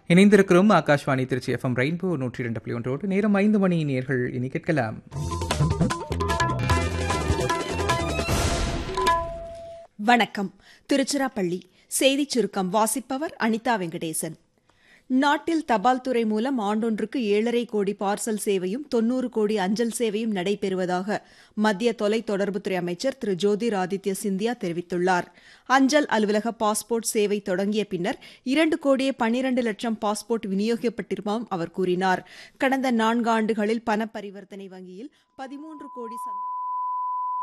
இணைந்திருக்கிறோம் Akashvani Trichy FM rainbow நூற்றி இரண்டு புள்ளி ஒன்றோடு நேரம் ஐந்து மணி நேர்கள் இனி கேட்கலாம் வணக்கம் திருச்சிராப்பள்ளி செய்திச் சுருக்கம் வாசிப்பவர் அனிதா வெங்கடேசன் நாட்டில் தபால் துறை மூலம் ஆண்டொன்றுக்கு ஏழரை கோடி பார்சல் சேவையும் தொன்னூறு கோடி அஞ்சல் சேவையும் நடைபெறுவதாக மத்திய தொலைத்தொடர்புத்துறை அமைச்சர் திரு ஜோதிர் ஆதித்ய சிந்தியா தெரிவித்துள்ளார் அஞ்சல் அலுவலக பாஸ்போர்ட் சேவை தொடங்கிய பின்னர் இரண்டு கோடியே பனிரண்டு லட்சம் பாஸ்போர்ட் விநியோகிக்கப்பட்டிருப்பதாகவும் அவர் கூறினார் கடந்த நான்கு ஆண்டுகளில் பண பரிவர்த்தனை வங்கியில் பதிமூன்று கோடி சந்தா